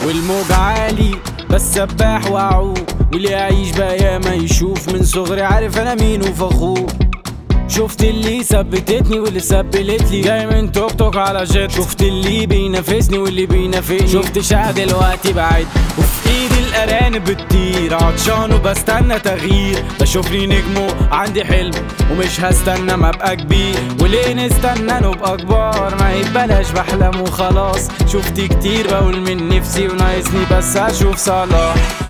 والموج عالي بس سباح وعوق واللي يعيش بقى ما يشوف من صغري عارف انا مين وفخور شفت اللي ثبتتني واللي سبلت لي جاي من توك توك على جيت شفت اللي بينافسني واللي بينافقني شفت شاه دلوقتي بعد وفي ايدي الارانب بتطير عطشان وبستنى تغيير بشوف لي نجمه عندي حلم ومش هستنى ما ابقى كبير وليه نستنى نبقى كبار ما يبلاش بحلم وخلاص شفت كتير بقول من نفسي وناقصني بس اشوف صلاح